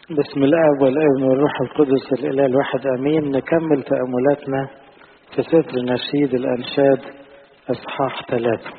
بسم الاب والابن والروح القدس الاله الواحد امين نكمل تاملاتنا في سفر نشيد الانشاد اصحاح ثلاثة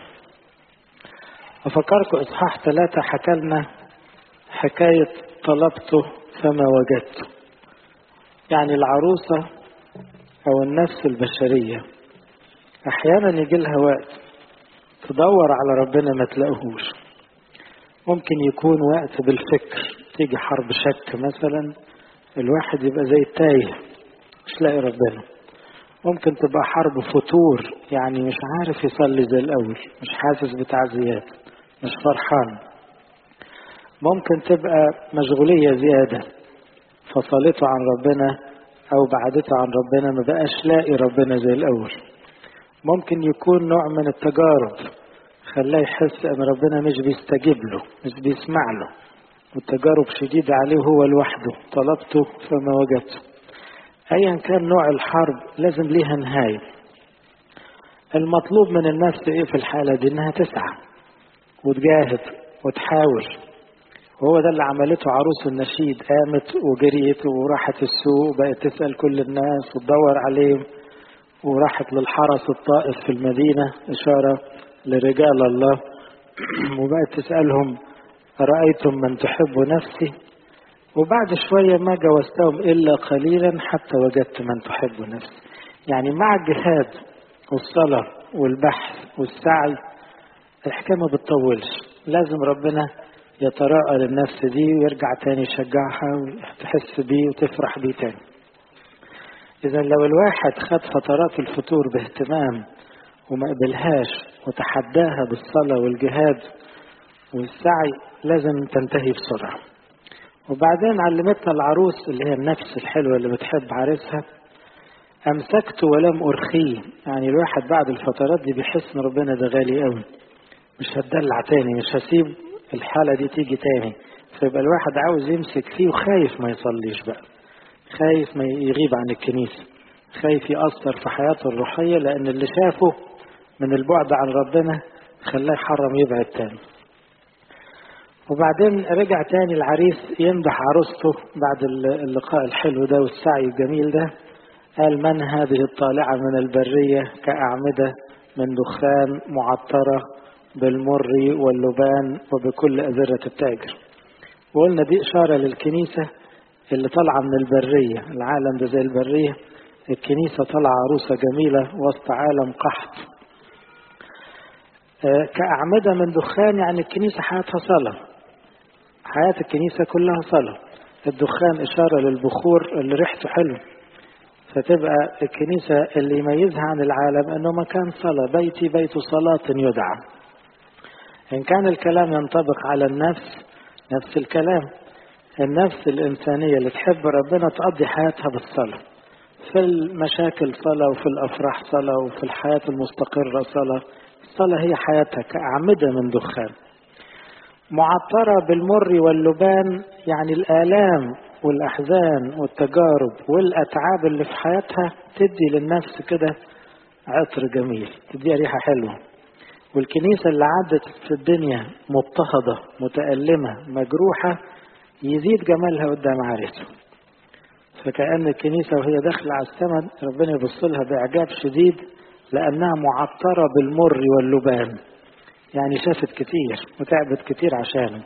افكركم اصحاح ثلاثة حكى لنا حكاية طلبته فما وجدته يعني العروسة او النفس البشرية احيانا يجي لها وقت تدور على ربنا ما تلاقيهوش ممكن يكون وقت بالفكر تيجي حرب شك مثلا الواحد يبقى زي التايه مش لاقي ربنا ممكن تبقى حرب فتور يعني مش عارف يصلي زي الاول مش حاسس بتعزيات مش فرحان ممكن تبقى مشغولية زيادة فصلته عن ربنا او بعدته عن ربنا ما بقاش لاقي ربنا زي الاول ممكن يكون نوع من التجارب خلاه يحس ان ربنا مش بيستجيب له مش بيسمع له والتجارب شديدة عليه هو لوحده طلبته فما وجدته ايا كان نوع الحرب لازم ليها نهاية المطلوب من النفس ايه في الحالة دي انها تسعى وتجاهد وتحاول وهو ده اللي عملته عروس النشيد قامت وجريت وراحت السوق وبقت تسأل كل الناس وتدور عليهم وراحت للحرس الطائف في المدينة إشارة لرجال الله وبقت تسألهم أرأيتم من تحب نفسي وبعد شوية ما جوزتهم إلا قليلا حتى وجدت من تحب نفسي يعني مع الجهاد والصلاة والبحث والسعي الحكاية ما بتطولش لازم ربنا يتراءى للنفس دي ويرجع تاني يشجعها وتحس بيه وتفرح بيه تاني إذا لو الواحد خد فترات الفتور باهتمام وما قبلهاش وتحداها بالصلاة والجهاد والسعي لازم تنتهي بسرعة وبعدين علمتنا العروس اللي هي النفس الحلوة اللي بتحب عريسها أمسكت ولم أرخيه يعني الواحد بعد الفترات دي بيحس إن ربنا ده غالي قوي مش هتدلع تاني مش هسيب الحالة دي تيجي تاني فيبقى الواحد عاوز يمسك فيه وخايف ما يصليش بقى خايف ما يغيب عن الكنيسة خايف يأثر في حياته الروحية لأن اللي شافه من البعد عن ربنا خلاه يحرم يبعد تاني وبعدين رجع تاني العريس يمدح عروسته بعد اللقاء الحلو ده والسعي الجميل ده قال من هذه الطالعة من البرية كأعمدة من دخان معطرة بالمر واللبان وبكل أذرة التاجر وقلنا دي إشارة للكنيسة اللي طالعة من البرية العالم ده زي البرية الكنيسة طالعة عروسة جميلة وسط عالم قحط كأعمدة من دخان يعني الكنيسة حياتها صلاة حياة الكنيسة كلها صلاة الدخان إشارة للبخور اللي ريحته حلو فتبقى الكنيسة اللي يميزها عن العالم أنه مكان صلاة بيتي بيت صلاة يدعى إن كان الكلام ينطبق على النفس نفس الكلام النفس الإنسانية اللي تحب ربنا تقضي حياتها بالصلاة في المشاكل صلاة وفي الأفراح صلاة وفي الحياة المستقرة صلاة الصلاة هي حياتها كأعمدة من دخان معطرة بالمر واللبان يعني الآلام والأحزان والتجارب والأتعاب اللي في حياتها تدي للنفس كده عطر جميل تديها ريحة حلوة والكنيسة اللي عدت في الدنيا مضطهدة متألمة مجروحة يزيد جمالها قدام عريسه فكأن الكنيسة وهي داخلة على السماء ربنا يبص لها بإعجاب شديد لأنها معطرة بالمر واللبان يعني شافت كتير وتعبت كتير عشانه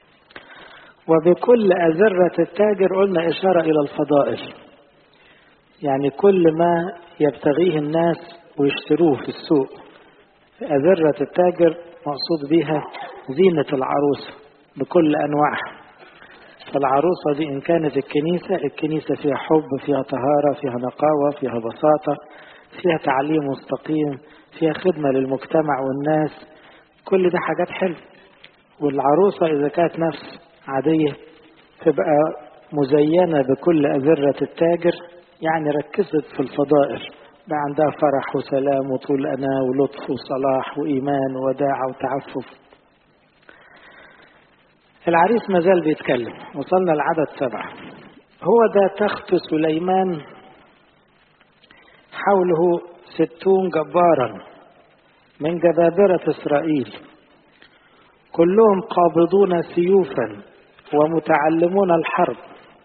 وبكل أذرة التاجر قلنا إشارة إلى الفضائل يعني كل ما يبتغيه الناس ويشتروه في السوق أذرة التاجر مقصود بها زينة العروسة بكل أنواعها فالعروسة دي إن كانت الكنيسة الكنيسة فيها حب فيها طهارة فيها نقاوة فيها بساطة فيها تعليم مستقيم فيها خدمة للمجتمع والناس كل ده حاجات حلوة والعروسة إذا كانت نفس عادية تبقى مزينة بكل أذرة التاجر يعني ركزت في الفضائل بقى عندها فرح وسلام وطول أنا ولطف وصلاح وإيمان وداعة وتعفف العريس مازال بيتكلم وصلنا لعدد سبعة هو ده تخت سليمان حوله ستون جبارا من جبابرة إسرائيل كلهم قابضون سيوفا ومتعلمون الحرب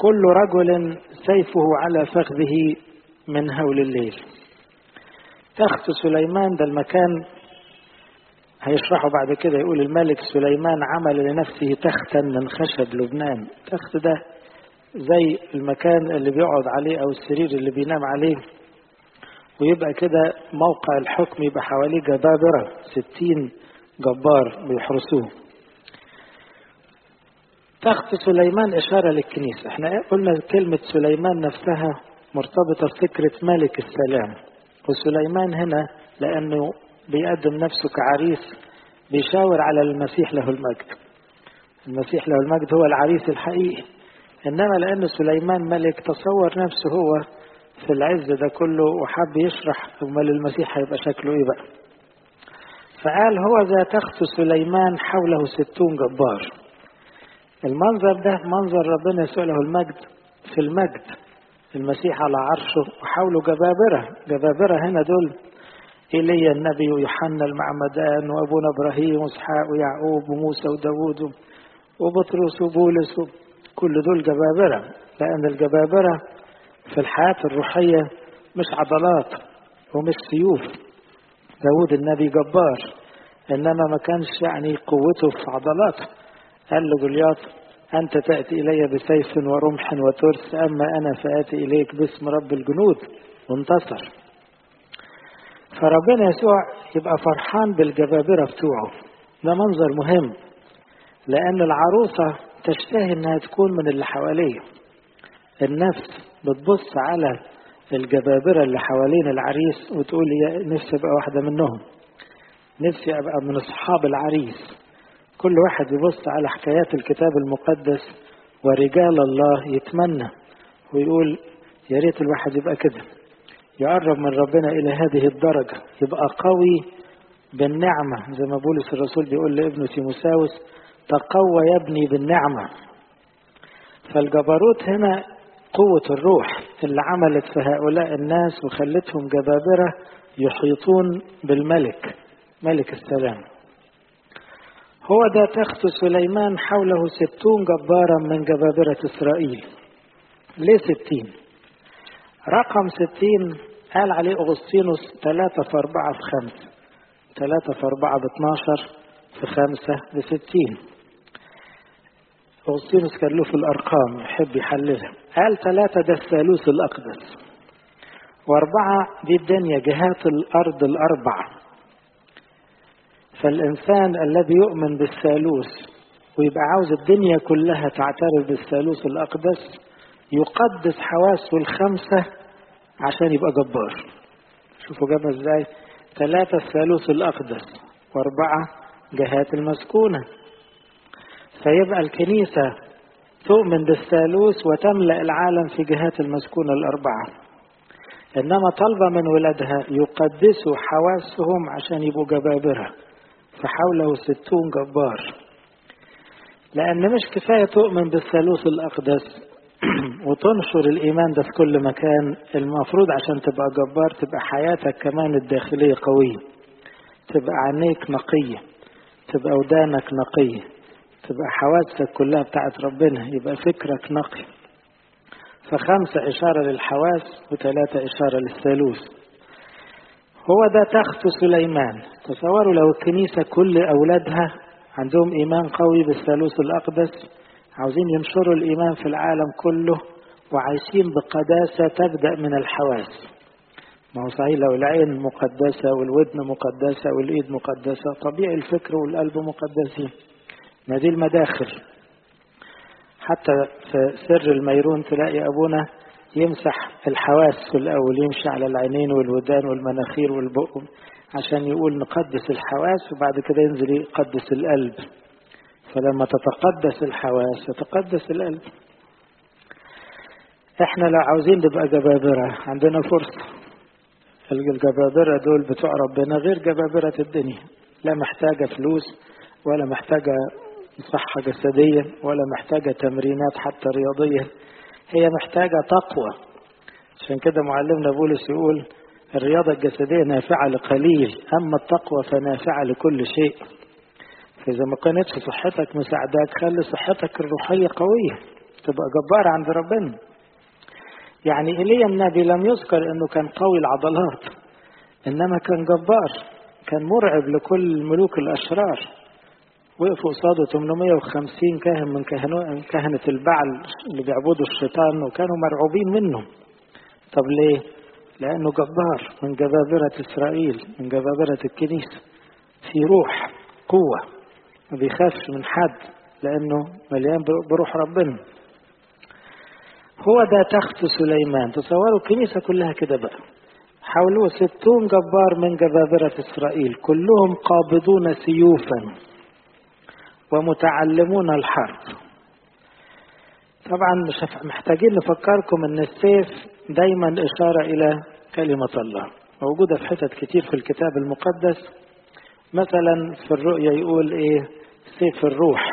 كل رجل سيفه على فخذه من هول الليل تخت سليمان ده المكان هيشرحه بعد كده يقول الملك سليمان عمل لنفسه تختا من خشب لبنان التخت ده زي المكان اللي بيقعد عليه او السرير اللي بينام عليه ويبقى كده موقع الحكم يبقى حواليه جبابرة ستين جبار بيحرسوه تخت سليمان إشارة للكنيسة احنا قلنا كلمة سليمان نفسها مرتبطة بفكرة ملك السلام وسليمان هنا لأنه بيقدم نفسه كعريس بيشاور على المسيح له المجد المسيح له المجد هو العريس الحقيقي إنما لأن سليمان ملك تصور نفسه هو في العز ده كله وحب يشرح أمال المسيح هيبقى شكله إيه بقى فقال هو ذا تخت سليمان حوله ستون جبار المنظر ده منظر ربنا يسوع له المجد في المجد المسيح على عرشه وحوله جبابرة جبابرة هنا دول إيليا النبي ويوحنا المعمدان وأبونا إبراهيم وإسحاق ويعقوب وموسى وداوود وبطرس وبولس كل دول جبابرة لأن الجبابرة في الحياة الروحية مش عضلات ومش سيوف داود النبي جبار إنما ما كانش يعني قوته في عضلاته قال له جولياط أنت تأتي إلي بسيف ورمح وترس أما أنا فآتي إليك باسم رب الجنود وانتصر فربنا يسوع يبقى فرحان بالجبابرة بتوعه ده منظر مهم لأن العروسة تشتهي إنها تكون من اللي حواليه النفس بتبص على الجبابرة اللي حوالين العريس وتقول يا نفسي أبقى واحدة منهم نفسي أبقى من أصحاب العريس كل واحد يبص على حكايات الكتاب المقدس ورجال الله يتمنى ويقول يا ريت الواحد يبقى كده يقرب من ربنا إلى هذه الدرجة يبقى قوي بالنعمة زي ما بولس الرسول بيقول لابنه تيموساوس تقوى يا ابني بالنعمة فالجبروت هنا قوة الروح اللي عملت في هؤلاء الناس وخلتهم جبابرة يحيطون بالملك ملك السلام هو ده تخت سليمان حوله ستون جبارا من جبابرة إسرائيل ليه ستين رقم ستين قال عليه أغسطينوس ثلاثة في أربعة في خمسة ثلاثة في أربعة باتناشر في خمسة بستين أغسطينوس كان له في الأرقام يحب يحللها قال ثلاثة ده الثالوث الأقدس وأربعة دي الدنيا جهات الأرض الأربعة فالإنسان الذي يؤمن بالثالوث ويبقى عاوز الدنيا كلها تعترف بالثالوث الأقدس يقدس حواسه الخمسة عشان يبقى جبار شوفوا جابها ازاي ثلاثة الثالوث الأقدس وأربعة جهات المسكونة فيبقى الكنيسة تؤمن بالثالوث وتملأ العالم في جهات المسكونة الأربعة إنما طلبة من ولادها يقدسوا حواسهم عشان يبقوا جبابرة فحوله ستون جبار لأن مش كفاية تؤمن بالثالوث الأقدس وتنشر الإيمان ده في كل مكان المفروض عشان تبقى جبار تبقى حياتك كمان الداخلية قوية تبقى عينيك نقية تبقى ودانك نقية تبقى حواسك كلها بتاعت ربنا يبقى فكرك نقي فخمسة إشارة للحواس وثلاثة إشارة للثالوث هو ده تخت سليمان تصوروا لو الكنيسة كل أولادها عندهم إيمان قوي بالثالوث الأقدس عاوزين ينشروا الإيمان في العالم كله وعايشين بقداسة تبدأ من الحواس ما هو صحيح لو العين مقدسة والودن مقدسة والإيد مقدسة طبيعي الفكر والقلب مقدسين ما دي المداخل حتى في سر الميرون تلاقي أبونا يمسح الحواس في الأول يمشي على العينين والودان والمناخير والبق عشان يقول نقدس الحواس وبعد كده ينزل يقدس القلب فلما تتقدس الحواس يتقدس القلب احنا لو عاوزين نبقى جبابرة عندنا فرصة الجبابرة دول بتوع ربنا غير جبابرة الدنيا لا محتاجة فلوس ولا محتاجة صحة جسدية ولا محتاجة تمرينات حتى رياضية هي محتاجة تقوى عشان كده معلمنا بولس يقول الرياضة الجسدية نافعة لقليل أما التقوى فنافعة لكل شيء فإذا ما كانتش صحتك مساعداك خلي صحتك الروحية قوية تبقى جبار عند ربنا يعني ايليا النبي لم يذكر انه كان قوي العضلات انما كان جبار كان مرعب لكل ملوك الاشرار وقفوا قصاده 850 كاهن من كهنة البعل اللي بيعبدوا الشيطان وكانوا مرعوبين منه طب ليه؟ لأنه جبار من جبابرة إسرائيل من جبابرة الكنيسة في روح قوة ما بيخافش من حد لأنه مليان بروح ربنا هو ده تخت سليمان تصوروا الكنيسة كلها كده بقى حوله ستون جبار من جبابرة إسرائيل كلهم قابضون سيوفا ومتعلمون الحرب طبعا مش محتاجين نفكركم ان السيف دايما اشاره الى كلمه الله موجوده في حتت كتير في الكتاب المقدس مثلا في الرؤيا يقول ايه سيف الروح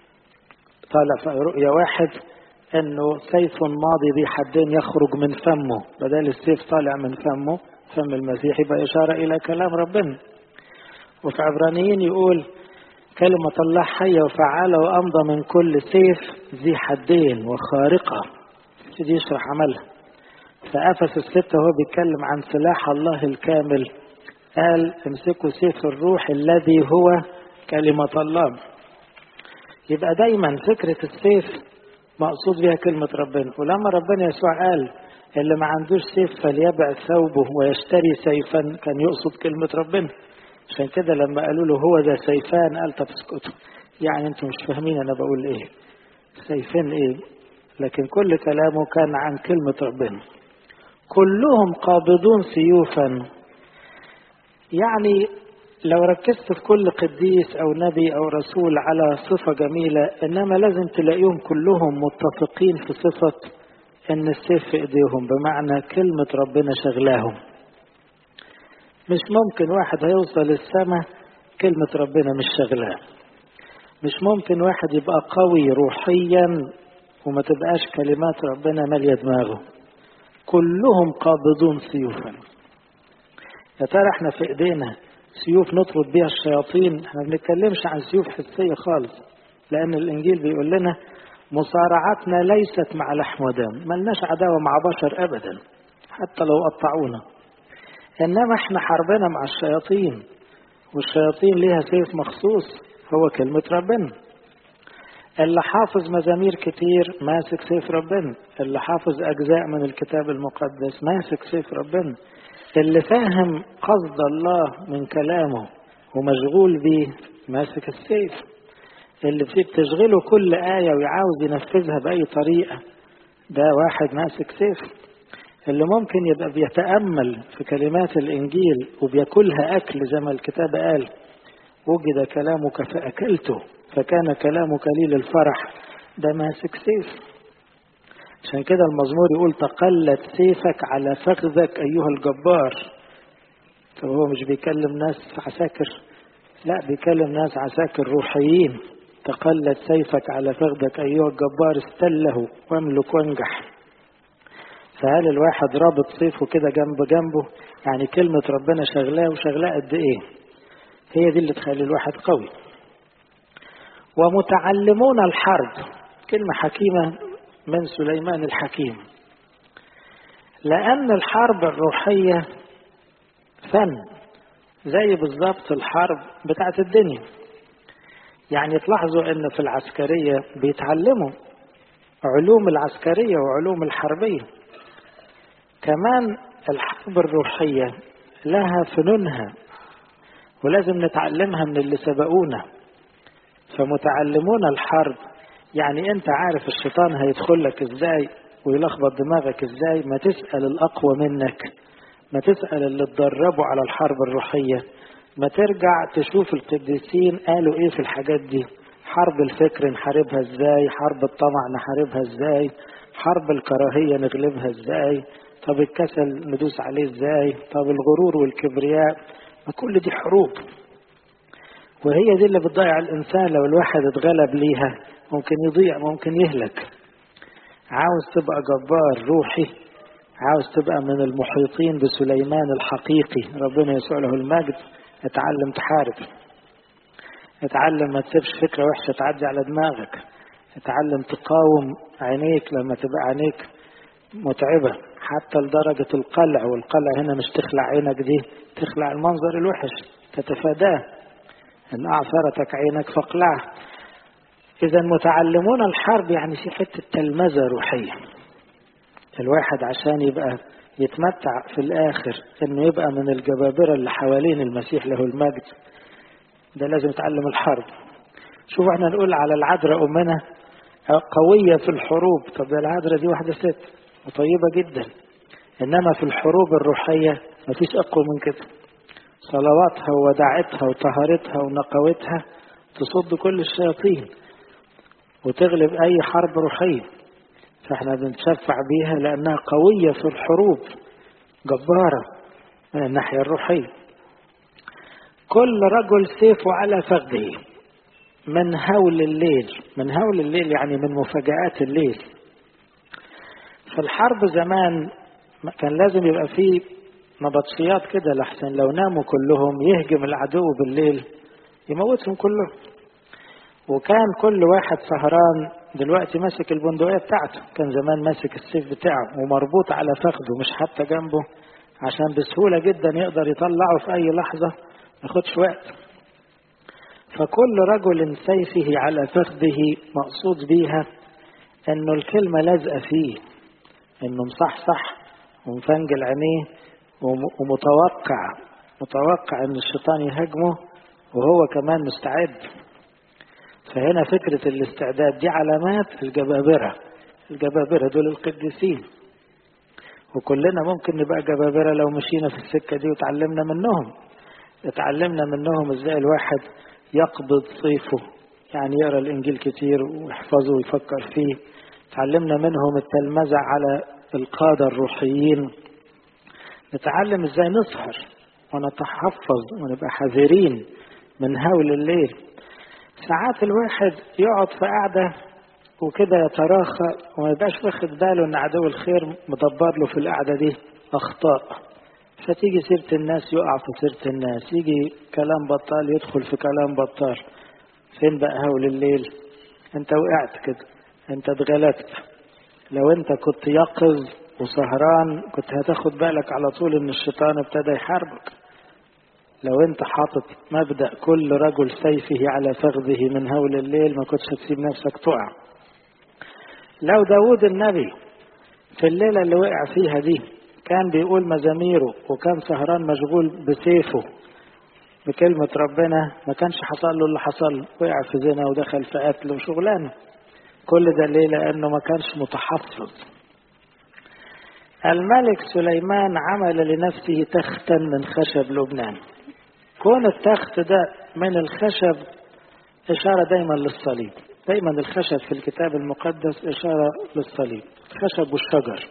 طالع في رؤيا واحد انه سيف ماضي ذي حدين يخرج من فمه بدل السيف طالع من فمه فم المسيح يبقى اشاره الى كلام ربنا وفي عبرانيين يقول كلمة الله حية وفعالة وأمضى من كل سيف ذي حدين وخارقة دي يشرح عملها فأفس الستة هو بيتكلم عن سلاح الله الكامل قال امسكوا سيف الروح الذي هو كلمة الله يبقى دايما فكرة السيف مقصود بها كلمة ربنا ولما ربنا يسوع قال اللي ما عندوش سيف فليبع ثوبه ويشتري سيفا كان يقصد كلمة ربنا عشان كده لما قالوا له هو ده سيفان قال طب اسكتوا يعني انتم مش فاهمين انا بقول ايه سيفين ايه لكن كل كلامه كان عن كلمة ربنا كلهم قابضون سيوفا يعني لو ركزت في كل قديس او نبي او رسول على صفة جميلة انما لازم تلاقيهم كلهم متفقين في صفة ان السيف في ايديهم بمعنى كلمة ربنا شغلاهم مش ممكن واحد هيوصل السماء كلمة ربنا مش شغلاه مش ممكن واحد يبقى قوي روحيا وما تبقاش كلمات ربنا مالية دماغه كلهم قابضون سيوفا يا ترى احنا في ايدينا سيوف نطرد بيها الشياطين احنا ما بنتكلمش عن سيوف حسية خالص لان الانجيل بيقول لنا مصارعتنا ليست مع لحم ودم ملناش عداوة مع بشر ابدا حتى لو قطعونا انما احنا حربنا مع الشياطين والشياطين ليها سيف مخصوص هو كلمة ربنا اللي حافظ مزامير كتير ماسك سيف ربنا اللي حافظ أجزاء من الكتاب المقدس ماسك سيف ربنا اللي فاهم قصد الله من كلامه ومشغول بيه ماسك السيف اللي بتشغله كل آية ويعاوز ينفذها بأي طريقة ده واحد ماسك سيف اللي ممكن يبقى بيتأمل في كلمات الإنجيل وبياكلها أكل زي ما الكتاب قال وجد كلامك فأكلته فكان كلامك لي للفرح ده ماسك سيف عشان كده المزمور يقول تقلت سيفك على فخذك أيها الجبار طب هو مش بيكلم ناس عساكر لا بيكلم ناس عساكر روحيين تقلت سيفك على فخذك أيها الجبار استله واملك وانجح فهل الواحد رابط سيفه كده جنب جنبه يعني كلمة ربنا شغلاه وشغلاه قد ايه هي دي اللي تخلي الواحد قوي ومتعلمون الحرب كلمة حكيمة من سليمان الحكيم لأن الحرب الروحية فن زي بالظبط الحرب بتاعت الدنيا يعني تلاحظوا ان في العسكرية بيتعلموا علوم العسكرية وعلوم الحربية كمان الحرب الروحية لها فنونها ولازم نتعلمها من اللي سبقونا فمتعلمون الحرب يعني انت عارف الشيطان هيدخل لك ازاي ويلخبط دماغك ازاي ما تسأل الأقوى منك ما تسأل اللي اتدربوا على الحرب الروحية ما ترجع تشوف القديسين قالوا ايه في الحاجات دي حرب الفكر نحاربها ازاي حرب الطمع نحاربها ازاي حرب الكراهية نغلبها ازاي طب الكسل ندوس عليه ازاي طب الغرور والكبرياء ما كل دي حروب وهي دي اللي بتضيع الانسان لو الواحد اتغلب ليها ممكن يضيع ممكن يهلك عاوز تبقى جبار روحي عاوز تبقى من المحيطين بسليمان الحقيقي ربنا يسوع له المجد اتعلم تحارب اتعلم ما تسيبش فكرة وحشة تعدي على دماغك اتعلم تقاوم عينيك لما تبقى عينيك متعبة حتى لدرجة القلع والقلع هنا مش تخلع عينك دي تخلع المنظر الوحش تتفاداه إن أعثرتك عينك فاقلعه إذا متعلمون الحرب يعني في حتة تلمذة روحية الواحد عشان يبقى يتمتع في الآخر إنه يبقى من الجبابرة اللي حوالين المسيح له المجد ده لازم يتعلم الحرب شوف احنا نقول على العذراء أمنا قوية في الحروب طب ده العذراء دي واحدة ست وطيبة جدا إنما في الحروب الروحية مفيش أقوى من كده صلواتها ووداعتها وطهارتها ونقاوتها تصد كل الشياطين وتغلب أي حرب روحية فاحنا بنتشفع بيها لأنها قوية في الحروب جبارة من الناحية الروحية كل رجل سيفه على فخذه من هول الليل من هول الليل يعني من مفاجآت الليل في الحرب زمان كان لازم يبقى فيه نبطشيات كده لحسن لو ناموا كلهم يهجم العدو بالليل يموتهم كلهم وكان كل واحد سهران دلوقتي ماسك البندقية بتاعته كان زمان ماسك السيف بتاعه ومربوط على فخذه مش حتى جنبه عشان بسهولة جدا يقدر يطلعه في أي لحظة ما ياخدش وقت فكل رجل سيفه على فخذه مقصود بيها انه الكلمة لازقة فيه انه مصحصح ومفنجل عينيه ومتوقع متوقع ان الشيطان يهاجمه وهو كمان مستعد فهنا فكرة الاستعداد دي علامات الجبابرة الجبابرة دول القديسين وكلنا ممكن نبقى جبابرة لو مشينا في السكة دي وتعلمنا منهم اتعلمنا منهم ازاي الواحد يقبض صيفه يعني يقرا الانجيل كتير ويحفظه ويفكر فيه تعلمنا منهم التلمذة على القادة الروحيين نتعلم ازاي نسهر ونتحفظ ونبقى حذرين من هول الليل ساعات الواحد يقعد في قعدة وكده يتراخى وما يبقاش واخد باله ان عدو الخير مدبر له في القعدة دي اخطاء فتيجي سيرة الناس يقع في سيرة الناس يجي كلام بطال يدخل في كلام بطال فين بقى هول الليل انت وقعت كده انت اتغلبت لو انت كنت يقظ وسهران كنت هتاخد بالك على طول ان الشيطان ابتدى يحاربك لو انت حاطط مبدأ كل رجل سيفه على فخذه من هول الليل ما كنتش هتسيب نفسك تقع لو داود النبي في الليلة اللي وقع فيها دي كان بيقول مزاميره وكان سهران مشغول بسيفه بكلمة ربنا ما كانش حصل له اللي حصل وقع في زنا ودخل في قتل وشغلانه كل ده ليه لأنه ما كانش متحفظ الملك سليمان عمل لنفسه تختا من خشب لبنان كون التخت ده من الخشب إشارة دايما للصليب دايما الخشب في الكتاب المقدس إشارة للصليب الخشب والشجر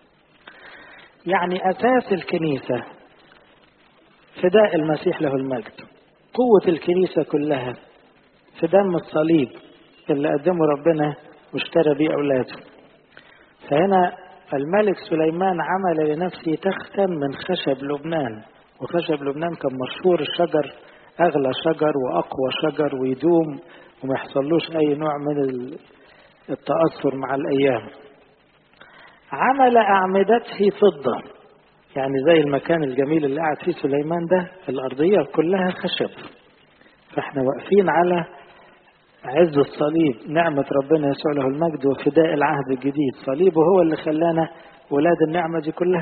يعني أساس الكنيسة فداء المسيح له المجد قوة الكنيسة كلها في دم الصليب اللي قدمه ربنا واشترى بيه أولاده فهنا الملك سليمان عمل لنفسه تختا من خشب لبنان وخشب لبنان كان مشهور الشجر أغلى شجر وأقوى شجر ويدوم وما يحصلوش أي نوع من التأثر مع الأيام عمل أعمدته فضة يعني زي المكان الجميل اللي قاعد فيه سليمان ده الأرضية كلها خشب فاحنا واقفين على عز الصليب نعمة ربنا يسوع له المجد وفداء العهد الجديد صليبه هو اللي خلانا ولاد النعمة دي كلها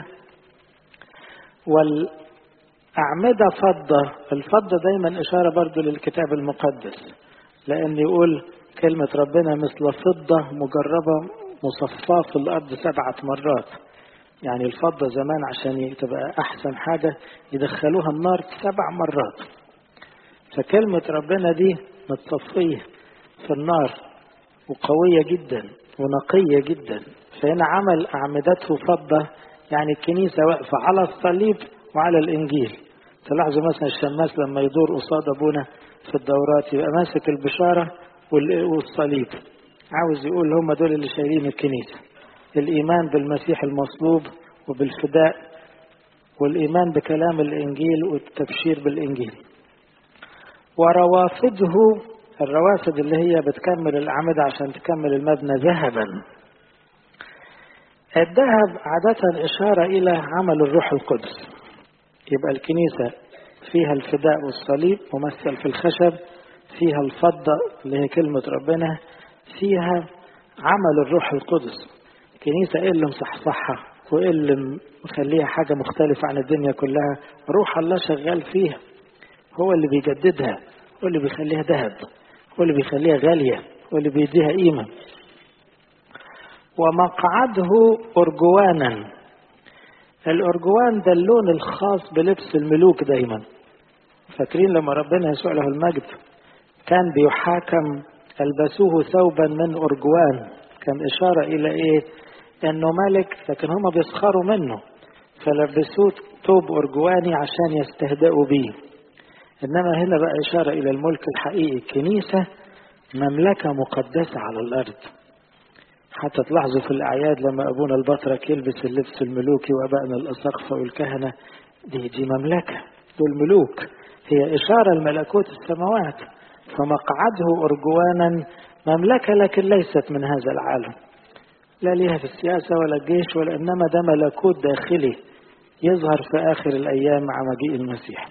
والأعمدة فضة الفضة دايما إشارة برضو للكتاب المقدس لأن يقول كلمة ربنا مثل فضة مجربة مصفاة في الأرض سبعة مرات يعني الفضة زمان عشان تبقى أحسن حاجة يدخلوها النار سبع مرات فكلمة ربنا دي متصفية في النار وقوية جدا ونقية جدا فهنا عمل أعمدته فضة يعني الكنيسة واقفة على الصليب وعلى الإنجيل تلاحظوا مثلا الشماس لما يدور قصاد أبونا في الدورات يبقى ماسك البشارة والصليب عاوز يقول هم دول اللي شايلين الكنيسة الإيمان بالمسيح المصلوب وبالفداء والإيمان بكلام الإنجيل والتبشير بالإنجيل وروافده الروافد اللي هي بتكمل الأعمدة عشان تكمل المبنى ذهبا الذهب عادة إشارة إلى عمل الروح القدس يبقى الكنيسة فيها الفداء والصليب ممثل في الخشب فيها الفضة اللي هي كلمة ربنا فيها عمل الروح القدس الكنيسة إيه اللي مصحصحها وإيه اللي مخليها حاجة مختلفة عن الدنيا كلها روح الله شغال فيها هو اللي بيجددها هو اللي بيخليها ذهب هو اللي بيخليها غالية هو اللي بيديها قيمة ومقعده أرجوانا الأرجوان ده اللون الخاص بلبس الملوك دايما فاكرين لما ربنا يسوع له المجد كان بيحاكم ألبسوه ثوبا من أرجوان كان إشارة إلى إيه إنه ملك لكن هم بيسخروا منه فلبسوه ثوب أرجواني عشان يستهدئوا بيه إنما هنا بقى إشارة إلى الملك الحقيقي الكنيسة مملكة مقدسة على الأرض حتى تلاحظوا في الأعياد لما أبونا البطرك يلبس اللبس الملوكي وأبائنا الأساقفة والكهنة دي دي مملكة دول ملوك هي إشارة لملكوت السماوات فمقعده أرجوانا مملكة لكن ليست من هذا العالم لا ليها في السياسة ولا الجيش ولا إنما ده ملكوت داخلي يظهر في آخر الأيام مع مجيء المسيح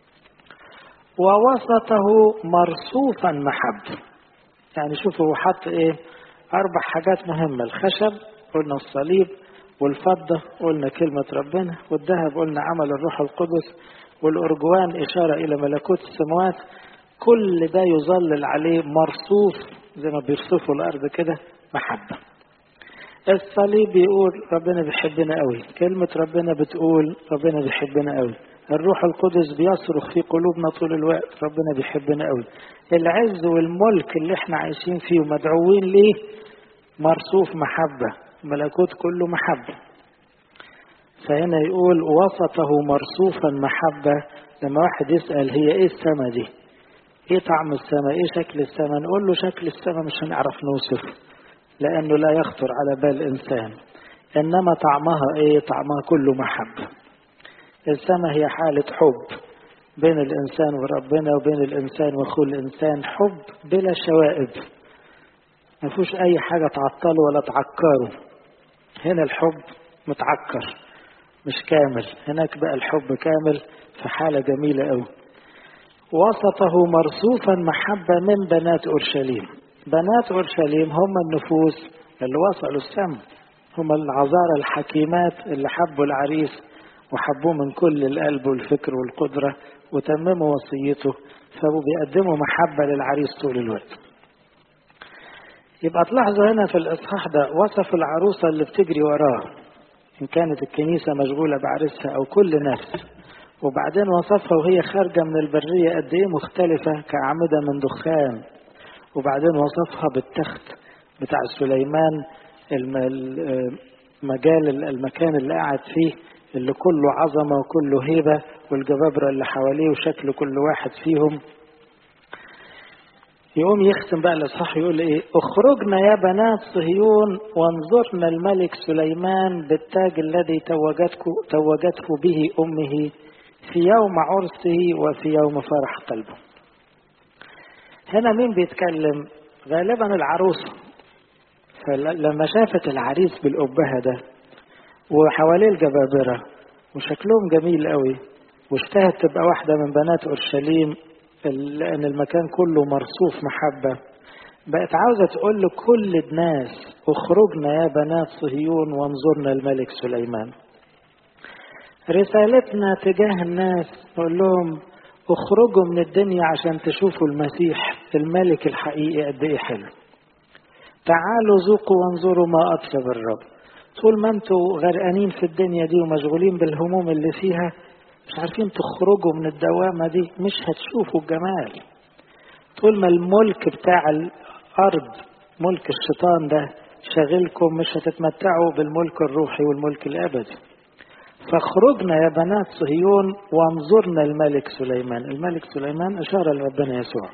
ووسطه مرصوفا محب يعني شوفوا هو حط ايه اربع حاجات مهمة الخشب قلنا الصليب والفضة قلنا كلمة ربنا والذهب قلنا عمل الروح القدس والأرجوان إشارة إلى ملكوت السماوات كل ده يظلل عليه مرصوف زي ما بيرصفوا الأرض كده محبة الصليب بيقول ربنا بيحبنا قوي كلمة ربنا بتقول ربنا بيحبنا قوي الروح القدس بيصرخ في قلوبنا طول الوقت ربنا بيحبنا قوي العز والملك اللي احنا عايشين فيه ومدعوين ليه مرصوف محبة ملكوت كله محبة فهنا يقول وسطه مرصوفا محبة لما واحد يسأل هي ايه السما دي ايه طعم السما ايه شكل السما نقول له شكل السما مش هنعرف نوصفه لانه لا يخطر على بال انسان انما طعمها ايه طعمها كله محبه السماء هي حالة حب بين الإنسان وربنا وبين الإنسان وأخوه الإنسان حب بلا شوائب ما فيهوش أي حاجة تعطله ولا تعكره هنا الحب متعكر مش كامل هناك بقى الحب كامل في حالة جميلة أوي وسطه مرصوفا محبة من بنات أورشليم بنات أورشليم هم النفوس اللي وصلوا السما هم العذارى الحكيمات اللي حبوا العريس وحبوه من كل القلب والفكر والقدرة وتمموا وصيته فبقوا بيقدموا محبة للعريس طول الوقت يبقى تلاحظوا هنا في الإصحاح ده وصف العروسة اللي بتجري وراه إن كانت الكنيسة مشغولة بعرسها أو كل نفس وبعدين وصفها وهي خارجة من البرية قد إيه مختلفة كأعمدة من دخان وبعدين وصفها بالتخت بتاع سليمان المجال المكان اللي قاعد فيه اللي كله عظمة وكله هيبة والجبابرة اللي حواليه وشكل كل واحد فيهم يقوم يختم بقى الإصحاح يقول إيه اخرجنا يا بنات صهيون وانظرنا الملك سليمان بالتاج الذي توجته, توجته به أمه في يوم عرسه وفي يوم فرح قلبه هنا مين بيتكلم غالبا العروسة فلما شافت العريس بالأبهة ده وحواليه الجبابرة وشكلهم جميل قوي واشتهت تبقى واحدة من بنات أورشليم لأن المكان كله مرصوف محبة بقت عاوزة تقول لكل الناس اخرجنا يا بنات صهيون وانظرنا الملك سليمان رسالتنا تجاه الناس نقول لهم اخرجوا من الدنيا عشان تشوفوا المسيح الملك الحقيقي قد ايه حلو تعالوا ذوقوا وانظروا ما اطيب الرب طول ما انتوا غرقانين في الدنيا دي ومشغولين بالهموم اللي فيها مش عارفين تخرجوا من الدوامة دي مش هتشوفوا الجمال طول ما الملك بتاع الأرض ملك الشيطان ده شاغلكم مش هتتمتعوا بالملك الروحي والملك الأبدي فاخرجنا يا بنات صهيون وانظرنا الملك سليمان الملك سليمان أشار لربنا يسوع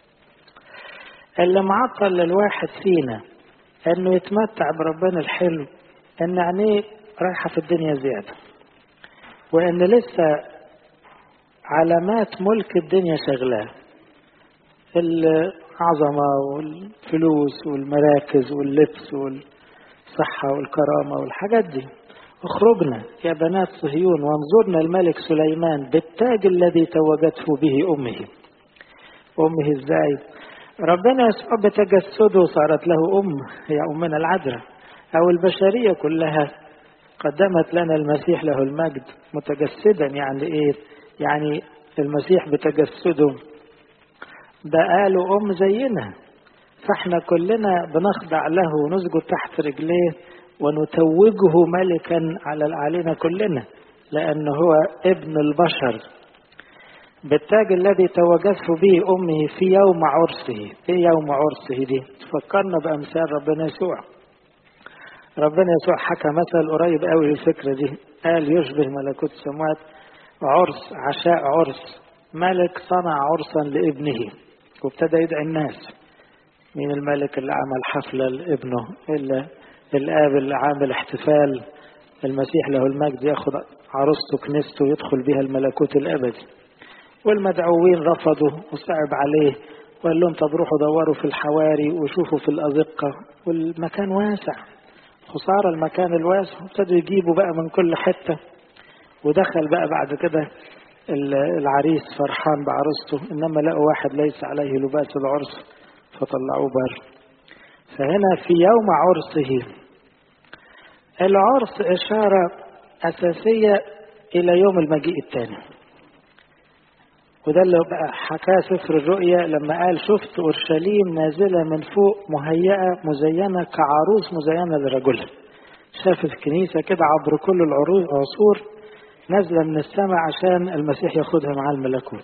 اللي معطل للواحد فينا انه يتمتع بربنا الحلو ان عينيه رايحه في الدنيا زياده وان لسه علامات ملك الدنيا شغلاه العظمة والفلوس والمراكز واللبس والصحة والكرامة والحاجات دي اخرجنا يا بنات صهيون وانظرنا الملك سليمان بالتاج الذي توجته به أمه أمه ازاي ربنا يسوع بتجسده صارت له أم هي أمنا العذراء أو البشرية كلها قدمت لنا المسيح له المجد متجسدا يعني إيه يعني المسيح بتجسده بقى له أم زينا فاحنا كلنا بنخضع له ونسجد تحت رجليه ونتوجه ملكا على علينا كلنا لأنه هو ابن البشر بالتاج الذي توجته به أمه في يوم عرسه إيه يوم عرسه دي فكرنا بأمثال ربنا يسوع ربنا يسوع حكى مثل قريب قوي الفكرة دي قال يشبه ملكوت السماوات عرس عشاء عرس ملك صنع عرسا لابنه وابتدى يدعي الناس مين الملك اللي عمل حفلة لابنه إلا الآب اللي عامل احتفال المسيح له المجد ياخد عروسته كنيسته ويدخل بها الملكوت الأبدي والمدعوين رفضوا وصعب عليه وقال لهم طب روحوا دوروا في الحواري وشوفوا في الأزقة والمكان واسع خسارة المكان الواسع ابتدوا يجيبوا بقى من كل حتة ودخل بقى بعد كده العريس فرحان بعروسته إنما لقوا واحد ليس عليه لباس العرس فطلعوه بره فهنا في يوم عرسه العرس إشارة أساسية إلى يوم المجيء الثاني وده اللي بقى حكاه سفر الرؤيا لما قال شفت أورشليم نازلة من فوق مهيئة مزينة كعروس مزينة لرجلها شاف الكنيسة كده عبر كل العصور نازلة من السماء عشان المسيح ياخدها مع الملكوت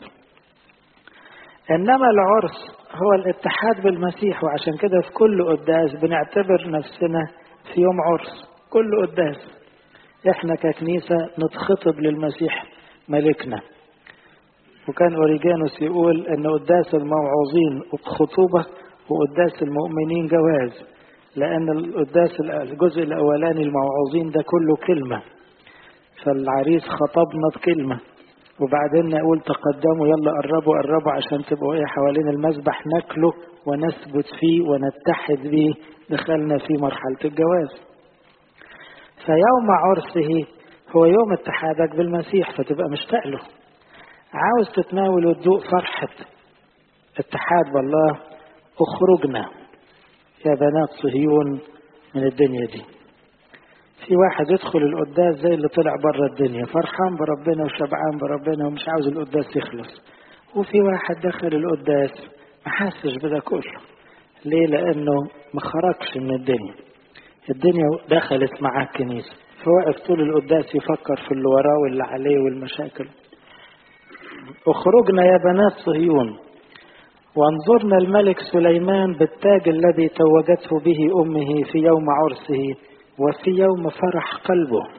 إنما العرس هو الاتحاد بالمسيح وعشان كده في كل قداس بنعتبر نفسنا في يوم عرس كل قداس احنا ككنيسة نتخطب للمسيح ملكنا وكان أوريجانوس يقول أن قداس الموعوظين خطوبة وقداس المؤمنين جواز لأن القداس الجزء الأولاني الموعوظين ده كله كلمة فالعريس خطبنا بكلمة وبعدين نقول تقدموا يلا قربوا قربوا عشان تبقوا ايه حوالين المسبح ناكله ونثبت فيه ونتحد بيه دخلنا في مرحلة الجواز فيوم عرسه هو يوم اتحادك بالمسيح فتبقى مشتاق له عاوز تتناول وتذوق فرحة اتحاد بالله اخرجنا يا بنات صهيون من الدنيا دي في واحد يدخل القداس زي اللي طلع بره الدنيا فرحان بربنا وشبعان بربنا ومش عاوز القداس يخلص وفي واحد دخل القداس ما حسش بده كله ليه لانه ما خرجش من الدنيا الدنيا دخلت معاه الكنيسه فوقف طول القداس يفكر في اللي وراه واللي عليه والمشاكل اخرجنا يا بنات صهيون وانظرنا الملك سليمان بالتاج الذي توجته به امه في يوم عرسه وفي يوم فرح قلبه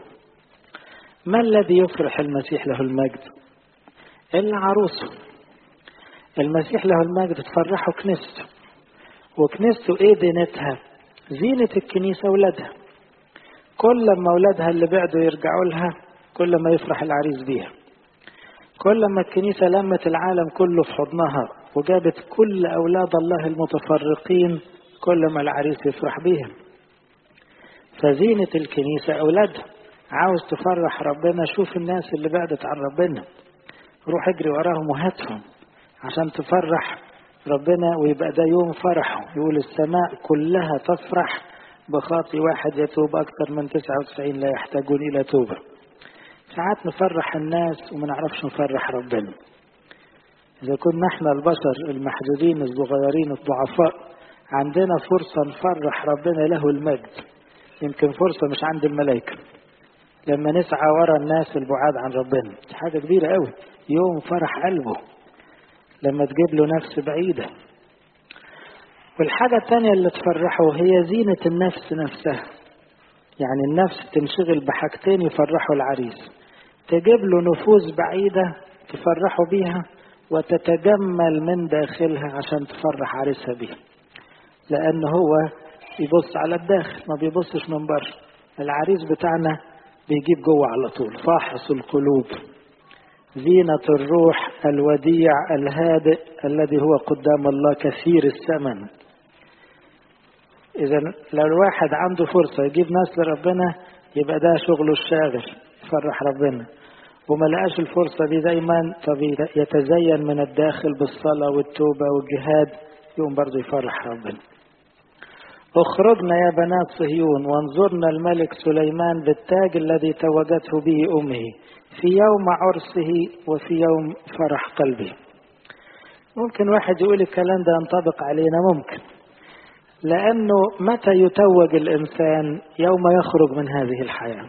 ما الذي يفرح المسيح له المجد إلا عروسه المسيح له المجد تفرحه كنيسته وكنيسته ايه دينتها زينة الكنيسة ولادها كل ما ولادها اللي بعدوا يرجعوا لها كل ما يفرح العريس بيها كل ما الكنيسة لمت العالم كله في حضنها وجابت كل أولاد الله المتفرقين كل ما العريس يفرح بيهم فزينة الكنيسة أولادها عاوز تفرح ربنا شوف الناس اللي بعدت عن ربنا روح اجري وراهم وهاتهم عشان تفرح ربنا ويبقى ده يوم فرحه يقول السماء كلها تفرح بخاطي واحد يتوب أكثر من 99 لا يحتاجون إلى توبة ساعات نفرح الناس وما نعرفش نفرح ربنا إذا كنا احنا البشر المحدودين الصغيرين الضعفاء عندنا فرصة نفرح ربنا له المجد يمكن فرصة مش عند الملائكة لما نسعى ورا الناس البعاد عن ربنا دي حاجة كبيرة قوي يوم فرح قلبه لما تجيب له نفس بعيدة والحاجة الثانية اللي تفرحه هي زينة النفس نفسها يعني النفس تنشغل بحاجتين يفرحوا العريس تجيب له نفوس بعيدة تفرحوا بيها وتتجمل من داخلها عشان تفرح عريسها بيها لأن هو يبص على الداخل ما بيبصش من بره العريس بتاعنا بيجيب جوه على طول فاحص القلوب زينة الروح الوديع الهادئ الذي هو قدام الله كثير الثمن إذا لو الواحد عنده فرصة يجيب ناس لربنا يبقى ده شغله الشاغل يفرح ربنا وما لقاش الفرصة دي دايما طب يتزين من الداخل بالصلاة والتوبة والجهاد يقوم برضه يفرح ربنا اخرجنا يا بنات صهيون وانظرنا الملك سليمان بالتاج الذي توجته به أمه في يوم عرسه وفي يوم فرح قلبه ممكن واحد يقول الكلام ده ينطبق علينا ممكن لأنه متى يتوج الإنسان يوم يخرج من هذه الحياة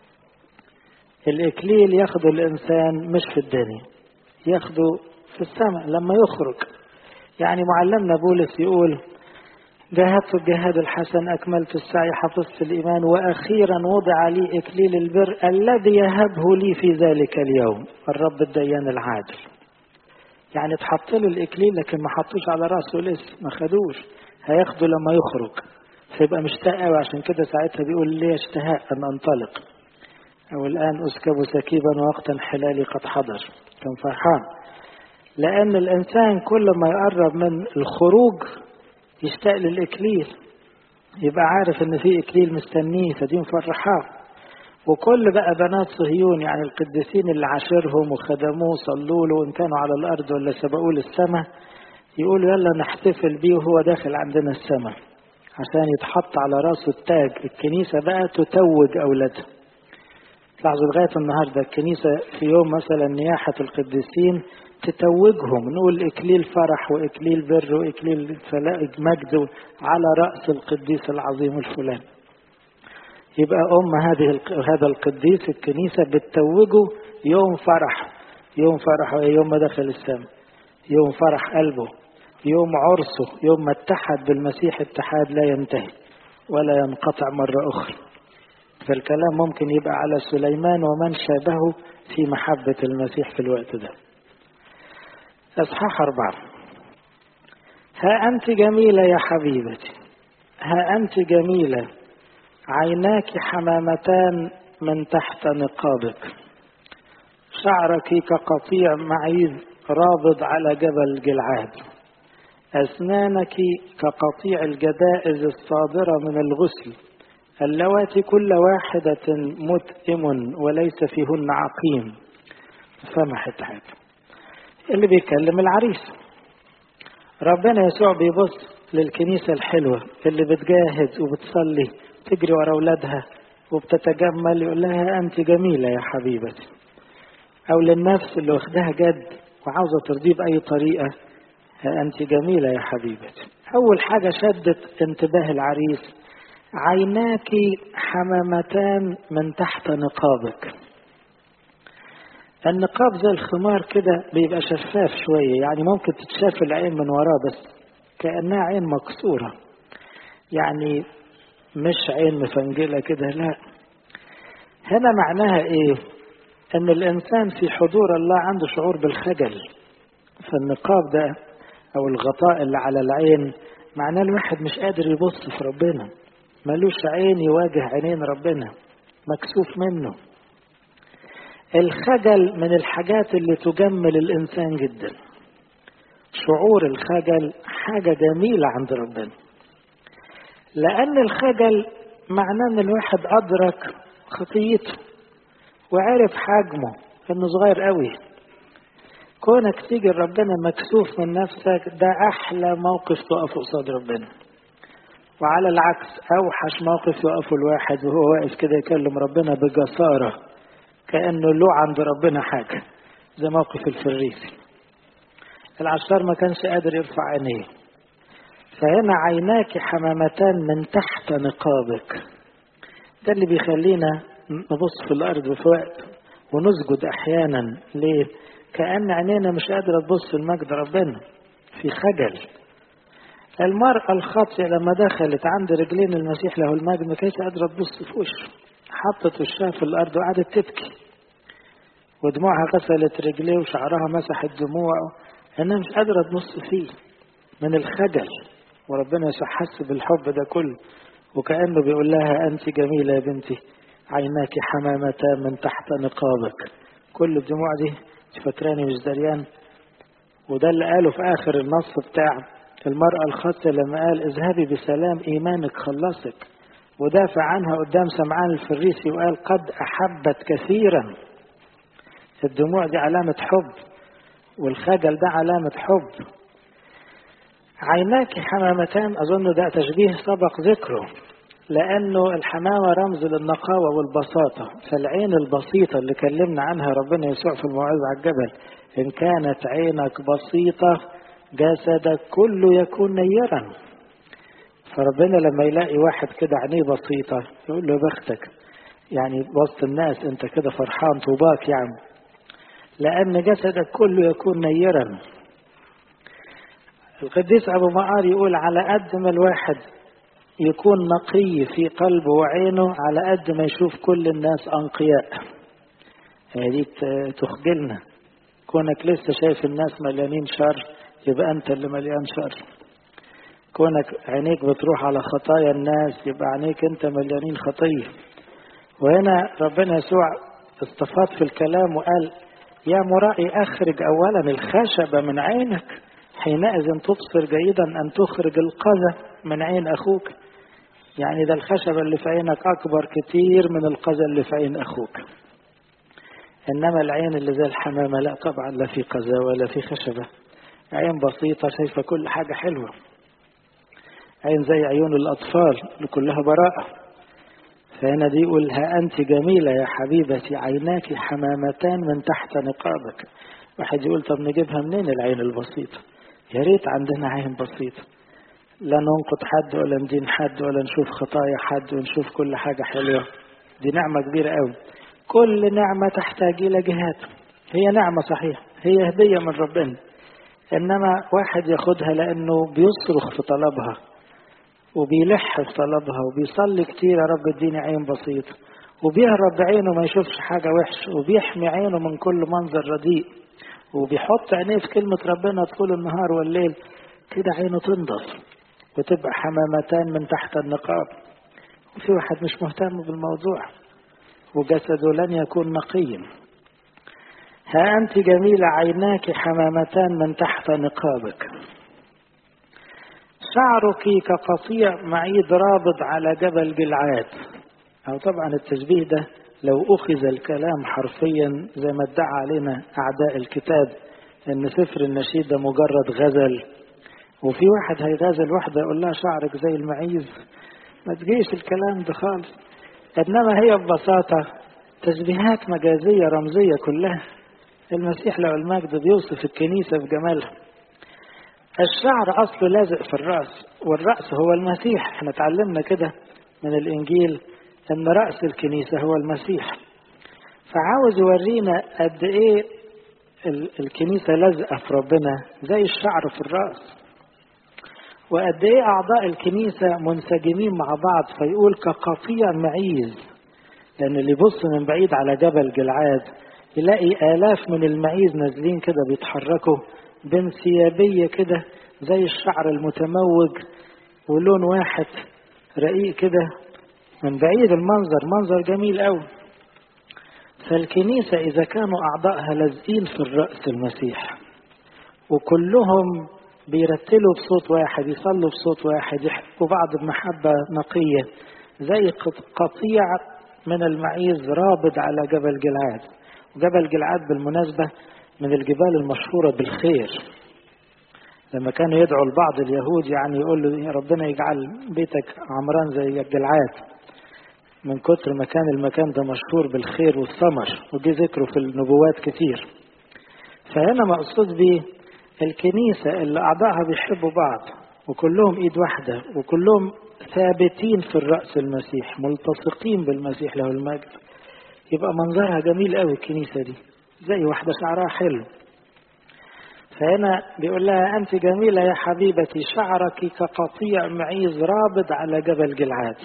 الإكليل ياخده الإنسان مش في الدنيا ياخده في السماء لما يخرج يعني معلمنا بولس يقول جاهدت الجهاد الحسن أكملت السعي حفظت الإيمان وأخيرا وضع لي إكليل البر الذي يهبه لي في ذلك اليوم الرب الديان العادل يعني اتحط له الإكليل لكن ما حطوش على رأسه الاسم ما خدوش هياخده لما يخرج فيبقى مشتاق قوي عشان كده ساعتها بيقول لي اشتهاء أن أنطلق أو الآن أسكب سكيبا وقت انحلالي قد حضر كان فرحان لأن الإنسان كل ما يقرب من الخروج يشتاق للإكليل يبقى عارف إن في إكليل مستنيه فدي مفرحاه وكل بقى بنات صهيون يعني القديسين اللي عاشرهم وخدموه صلوا له وإن كانوا على الأرض ولا سبقوه للسماء يقولوا يلا نحتفل بيه وهو داخل عندنا السماء عشان يتحط على راسه التاج الكنيسة بقى تتوج أولادها تلاحظوا لغاية النهاردة الكنيسة في يوم مثلا نياحة القديسين تتوجهم نقول إكليل فرح وإكليل بر وإكليل مجد على رأس القديس العظيم الفلاني يبقى أم هذه هذا القديس الكنيسة بتتوجه يوم فرح يوم فرح يوم ما دخل السماء يوم فرح قلبه يوم عرسه يوم ما اتحد بالمسيح اتحاد لا ينتهي ولا ينقطع مرة أخرى فالكلام ممكن يبقى على سليمان ومن شابهه في محبة المسيح في الوقت ده أصحاح أربعة ها أنت جميلة يا حبيبتي ها أنت جميلة عيناك حمامتان من تحت نقابك شعرك كقطيع معيز رابض على جبل جلعاد أسنانك كقطيع الجدائز الصادرة من الغسل اللواتي كل واحدة متئم وليس فيهن عقيم سمحت حاجة اللي بيكلم العريس ربنا يسوع بيبص للكنيسة الحلوة اللي بتجاهد وبتصلي تجري ورا أولادها وبتتجمل يقول لها أنت جميلة يا حبيبتي أو للنفس اللي واخدها جد وعاوزة ترضيه بأي طريقة أنت جميلة يا حبيبتي أول حاجة شدت انتباه العريس عيناك حمامتان من تحت نقابك النقاب زي الخمار كده بيبقى شفاف شوية يعني ممكن تتشاف العين من وراه بس كأنها عين مكسورة يعني مش عين مفنجلة كده لا هنا معناها ايه ان الانسان في حضور الله عنده شعور بالخجل فالنقاب ده او الغطاء اللي على العين معناه الواحد مش قادر يبص في ربنا ملوش عين يواجه عينين ربنا مكسوف منه الخجل من الحاجات اللي تجمل الإنسان جدا شعور الخجل حاجة جميلة عند ربنا لأن الخجل معناه أن الواحد أدرك خطيته وعرف حجمه إنه صغير قوي كونك تيجي ربنا مكسوف من نفسك ده أحلى موقف تقف قصاد ربنا وعلى العكس أوحش موقف يقفه الواحد وهو واقف كده يكلم ربنا بجسارة كأنه له عند ربنا حاجة زي موقف الفريسي العشار ما كانش قادر يرفع عينيه فهنا عيناك حمامتان من تحت نقابك ده اللي بيخلينا نبص في الأرض في وقت ونسجد أحيانا ليه؟ كأن عينينا مش قادرة تبص لمجد ربنا في خجل المرأة الخاطئة لما دخلت عند رجلين المسيح له المجد ما كانتش قادرة تبص في وشه حطت وشها في الأرض وقعدت تبكي ودموعها غسلت رجليه وشعرها مسحت دموعه انها مش قادرة تبص فيه من الخجل وربنا يحس بالحب ده كله وكأنه بيقول لها أنت جميلة يا بنتي عيناك حمامتان من تحت نقابك كل الدموع دي فاكراني مش دريان وده اللي قاله في آخر النص بتاع المرأة الخاطئة لما قال اذهبي بسلام إيمانك خلصك ودافع عنها قدام سمعان الفريسي وقال قد أحبت كثيرا الدموع دي علامة حب والخجل ده علامة حب عيناك حمامتان أظن ده تشبيه سبق ذكره لأنه الحمامة رمز للنقاوة والبساطة فالعين البسيطة اللي كلمنا عنها ربنا يسوع في الموعظة على الجبل إن كانت عينك بسيطة جسدك كله يكون نيرا فربنا لما يلاقي واحد كده عينيه بسيطة يقول له بختك يعني وسط الناس انت كده فرحان طوباك يا عم لأن جسدك كله يكون نيرا القديس أبو مقار يقول على قد ما الواحد يكون نقي في قلبه وعينه على قد ما يشوف كل الناس أنقياء هذه تخجلنا كونك لسه شايف الناس مليانين شر يبقى أنت اللي مليان شر كونك عينيك بتروح على خطايا الناس يبقى عينيك أنت مليانين خطية وهنا ربنا يسوع استفاض في الكلام وقال يا مرائي أخرج أولا الخشبة من عينك حينئذ تبصر جيدا أن تخرج القذى من عين أخوك يعني ده الخشبة اللي في عينك أكبر كتير من القذى اللي في عين أخوك إنما العين اللي زي الحمامة لا طبعا لا في قذى ولا في خشبة عين بسيطة شايفة كل حاجة حلوة عين زي عيون الأطفال اللي كلها براءة فهنا دي يقول ها أنت جميلة يا حبيبتي عيناك حمامتان من تحت نقابك واحد يقول طب نجيبها منين العين البسيطة يا ريت عندنا عين بسيطة لا ننقد حد ولا ندين حد ولا نشوف خطايا حد ونشوف كل حاجة حلوة دي نعمة كبيرة قوي كل نعمة تحتاج إلى جهات هي نعمة صحيح هي هدية من ربنا إنما واحد ياخدها لأنه بيصرخ في طلبها وبيلح في طلبها وبيصلي كتير يا رب اديني عين بسيطة وبيهرب بعينه ما يشوفش حاجة وحش وبيحمي عينه من كل منظر رديء وبيحط عينيه في كلمة ربنا طول النهار والليل كده عينه تنضف وتبقى حمامتان من تحت النقاب وفي واحد مش مهتم بالموضوع وجسده لن يكون نقيا ها أنت جميلة عيناك حمامتان من تحت نقابك شعرك كقطيع معيد رابض على جبل جلعاد أو طبعا التشبيه ده لو أخذ الكلام حرفيا زي ما ادعى علينا أعداء الكتاب إن سفر النشيد ده مجرد غزل وفي واحد هيغازل واحدة يقول لها شعرك زي المعيز ما تجيش الكلام ده خالص إنما هي ببساطة تشبيهات مجازية رمزية كلها المسيح لو المجد بيوصف الكنيسة بجمالها الشعر أصله لازق في الرأس والرأس هو المسيح احنا اتعلمنا كده من الإنجيل أن رأس الكنيسة هو المسيح فعاوز يورينا قد إيه الكنيسة لازقة في ربنا زي الشعر في الرأس وقد إيه أعضاء الكنيسة منسجمين مع بعض فيقول كقطيع معيز لأن اللي يبص من بعيد على جبل جلعاد يلاقي آلاف من المعيز نازلين كده بيتحركوا بانسيابية كده زي الشعر المتموج ولون واحد رقيق كده من بعيد المنظر منظر جميل قوي فالكنيسة إذا كانوا أعضائها لازقين في الرأس المسيح وكلهم بيرتلوا بصوت واحد يصلوا بصوت واحد يحبوا بعض بمحبة نقية زي قطيع من المعيز رابض على جبل جلعاد جبل جلعاد بالمناسبة من الجبال المشهورة بالخير لما كانوا يدعوا لبعض اليهود يعني يقول له يا ربنا يجعل بيتك عمران زي الجلعاد من كتر ما كان المكان ده مشهور بالخير والثمر ودي ذكره في النبوات كتير فهنا مقصود بيه الكنيسة اللي أعضائها بيحبوا بعض وكلهم إيد واحدة وكلهم ثابتين في الرأس المسيح ملتصقين بالمسيح له المجد يبقى منظرها جميل قوي الكنيسة دي زي واحدة شعرها حلو فهنا بيقول لها أنت جميلة يا حبيبتي شعرك كقطيع معيز رابض على جبل جلعاد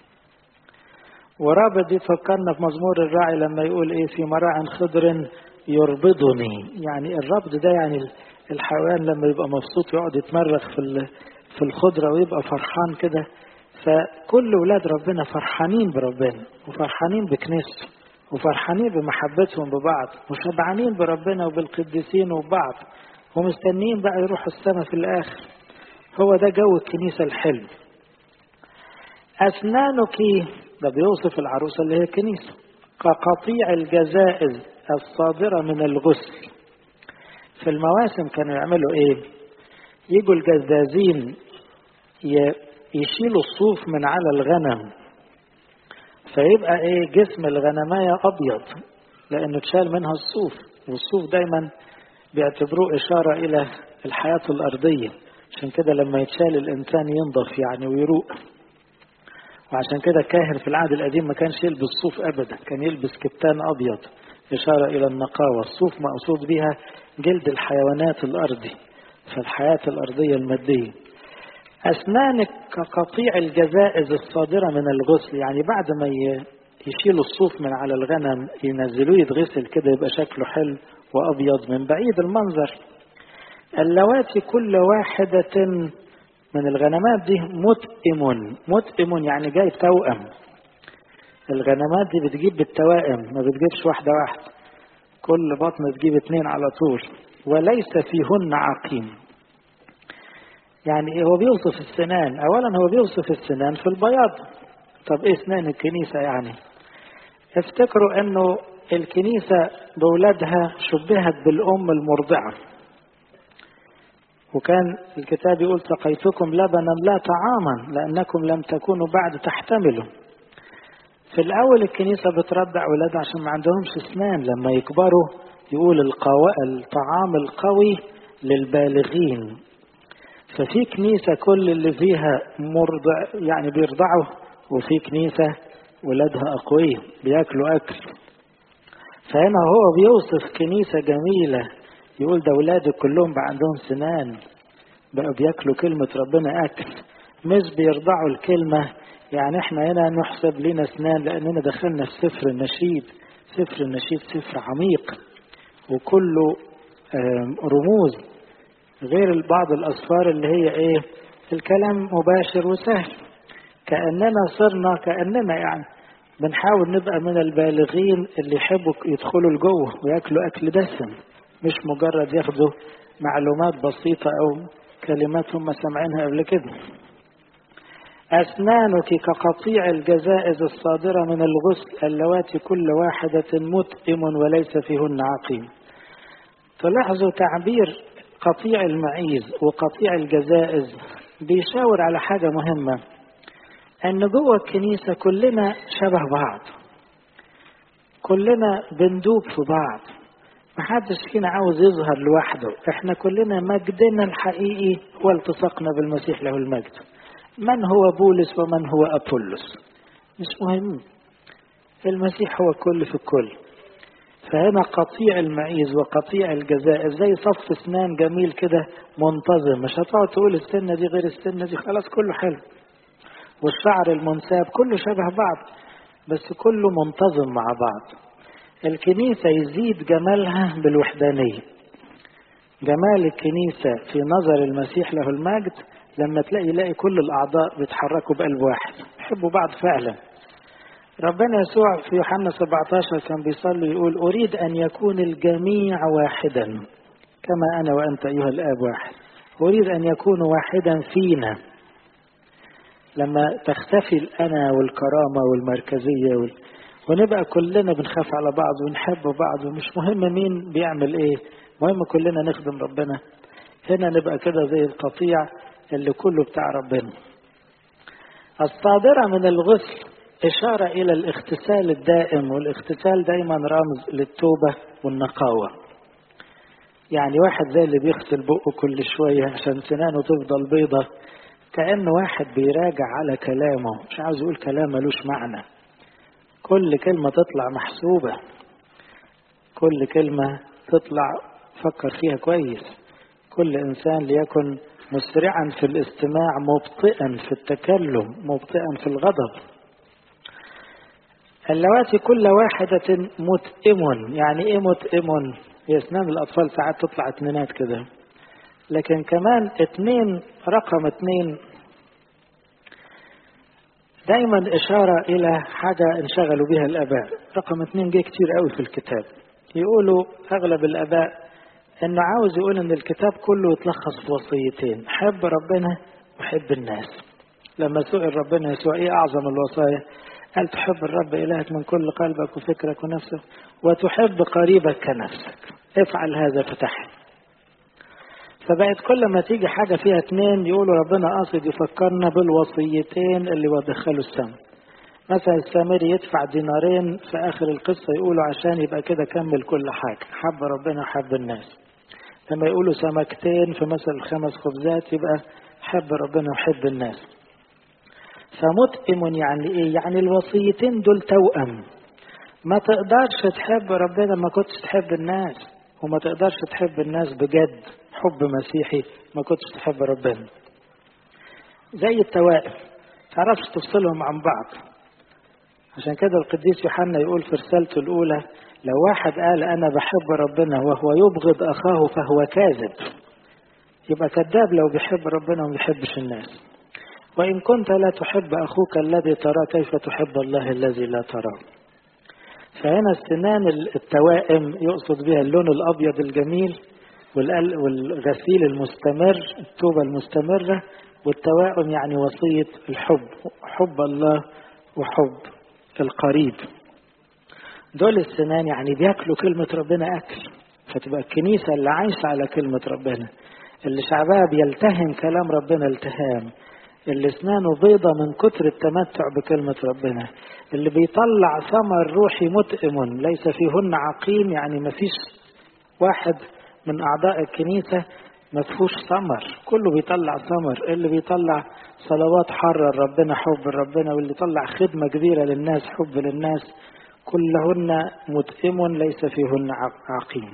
ورابط دي تفكرنا في مزمور الراعي لما يقول ايه في مراع خضر يربضني يعني الربض ده يعني الحيوان لما يبقى مبسوط يقعد يتمرغ في في الخضره ويبقى فرحان كده فكل ولاد ربنا فرحانين بربنا وفرحانين بكنيسته وفرحانين بمحبتهم ببعض وشبعانين بربنا وبالقديسين وببعض ومستنيين بقى يروحوا السماء في الآخر هو ده جو الكنيسة الحلو أسنانك ده بيوصف العروسة اللي هي الكنيسة كقطيع الجزائز الصادرة من الغسل في المواسم كانوا يعملوا ايه يجوا الجزازين يشيلوا الصوف من على الغنم فيبقى ايه جسم الغنماية ابيض لانه اتشال منها الصوف والصوف دايما بيعتبروه اشارة الى الحياة الارضية عشان كده لما يتشال الانسان ينضف يعني ويروق وعشان كده كاهن في العهد القديم ما كانش يلبس صوف ابدا كان يلبس كتان ابيض اشارة الى النقاوة الصوف مقصود بها جلد الحيوانات الارضي في الحياة الارضية المادية أسنانك كقطيع الجزائز الصادرة من الغسل يعني بعد ما يشيلوا الصوف من على الغنم ينزلوه يتغسل كده يبقى شكله حلو وأبيض من بعيد المنظر اللواتي كل واحدة من الغنمات دي متئم متئم يعني جاي توأم الغنمات دي بتجيب بالتوائم ما بتجيبش واحدة واحدة كل بطن تجيب اتنين على طول وليس فيهن عقيم يعني هو بيوصف السنان اولا هو بيوصف السنان في البياض طب ايه اسنان الكنيسة يعني افتكروا انه الكنيسة بولادها شبهت بالام المرضعة وكان الكتاب يقول سقيتكم لبنا لا طعاما لانكم لم تكونوا بعد تحتملوا في الاول الكنيسة بترضع اولادها عشان ما عندهمش اسنان لما يكبروا يقول القو... الطعام القوي للبالغين ففي كنيسة كل اللي فيها مرضع يعني بيرضعوا وفي كنيسة ولادها أقوياء بياكلوا أكل فهنا هو بيوصف كنيسة جميلة يقول ده ولادك كلهم بقى عندهم سنان بقوا بياكلوا كلمة ربنا أكل مش بيرضعوا الكلمة يعني احنا هنا نحسب لنا اسنان لأننا دخلنا في سفر النشيد سفر النشيد سفر عميق وكله رموز غير بعض الأسفار اللي هي إيه الكلام مباشر وسهل كأننا صرنا كأننا يعني بنحاول نبقى من البالغين اللي يحبوا يدخلوا لجوه وياكلوا أكل دسم مش مجرد ياخدوا معلومات بسيطة أو كلمات هم سامعينها قبل كده أسنانك كقطيع الجزائز الصادرة من الغسل اللواتي كل واحدة متئم وليس فيهن عقيم تلاحظوا تعبير قطيع المعيز وقطيع الجزائز بيشاور على حاجة مهمة أن جوه الكنيسة كلنا شبه بعض كلنا بندوب في بعض محدش فينا عاوز يظهر لوحده احنا كلنا مجدنا الحقيقي هو التصقنا بالمسيح له المجد من هو بولس ومن هو أبولس مش مهم المسيح هو الكل في الكل فهنا قطيع المعيز وقطيع الجزائر زي صف اسنان جميل كده منتظم مش هتقعد تقول السنه دي غير السنه دي خلاص كله حلو والشعر المنساب كله شبه بعض بس كله منتظم مع بعض الكنيسة يزيد جمالها بالوحدانية جمال الكنيسة في نظر المسيح له المجد لما تلاقي يلاقي كل الأعضاء بيتحركوا بقلب واحد يحبوا بعض فعلا ربنا يسوع في يوحنا 17 كان بيصلي يقول أريد أن يكون الجميع واحدا كما أنا وأنت أيها الآب واحد أريد أن يكون واحدا فينا لما تختفي الأنا والكرامة والمركزية وال... ونبقى كلنا بنخاف على بعض ونحب بعض ومش مهم مين بيعمل ايه مهم كلنا نخدم ربنا هنا نبقى كده زي القطيع اللي كله بتاع ربنا الصادرة من الغسل إشارة إلى الاغتسال الدائم والاغتسال دايما رمز للتوبة والنقاوة يعني واحد زي اللي بيغسل بقه كل شوية عشان سنانه تفضل بيضة كأنه واحد بيراجع على كلامه مش عاوز يقول كلام ملوش معنى كل كلمة تطلع محسوبة كل كلمة تطلع فكر فيها كويس كل إنسان ليكن مسرعا في الاستماع مبطئا في التكلم مبطئا في الغضب اللواتي كل واحدة متئم يعني ايه متئم هي اسنان الاطفال ساعات تطلع اتنينات كده لكن كمان اتنين رقم اتنين دايما إشارة إلى حاجة انشغلوا بها الآباء رقم اثنين جه كتير قوي في الكتاب يقولوا أغلب الآباء إنه عاوز يقول إن الكتاب كله يتلخص في وصيتين حب ربنا وحب الناس لما سئل ربنا يسوع إيه أعظم الوصايا قال تحب الرب إلهك من كل قلبك وفكرك ونفسك وتحب قريبك كنفسك افعل هذا فتحل فبقت كل ما تيجي حاجة فيها اتنين يقولوا ربنا قاصد يفكرنا بالوصيتين اللي ودخلوا السماء مثلا السامري يدفع دينارين في آخر القصة يقولوا عشان يبقى كده كمل كل حاجة حب ربنا حب الناس لما يقولوا سمكتين في مثل الخمس خبزات يبقى حب ربنا وحب الناس فمتئم يعني ايه يعني الوصيتين دول توأم ما تقدرش تحب ربنا ما كنتش تحب الناس وما تقدرش تحب الناس بجد حب مسيحي ما كنتش تحب ربنا زي التوائم تعرفش تفصلهم عن بعض عشان كده القديس يوحنا يقول في رسالته الأولى لو واحد قال أنا بحب ربنا وهو يبغض أخاه فهو كاذب يبقى كذاب لو بيحب ربنا وما بيحبش الناس وإن كنت لا تحب أخوك الذي ترى كيف تحب الله الذي لا تراه فهنا السنان التوائم يقصد بها اللون الأبيض الجميل والغسيل المستمر التوبة المستمرة والتوائم يعني وصية الحب حب الله وحب القريب دول السنان يعني بياكلوا كلمة ربنا أكل فتبقى الكنيسة اللي عايشة على كلمة ربنا اللي شعبها بيلتهم كلام ربنا التهام اللي اسنانه بيضة من كتر التمتع بكلمة ربنا اللي بيطلع ثمر روحي متئم ليس فيهن عقيم يعني مفيش واحد من أعضاء الكنيسة ما فيهوش ثمر كله بيطلع ثمر اللي بيطلع صلوات حرة ربنا حب ربنا واللي يطلع خدمة كبيرة للناس حب للناس كلهن متئم ليس فيهن عقيم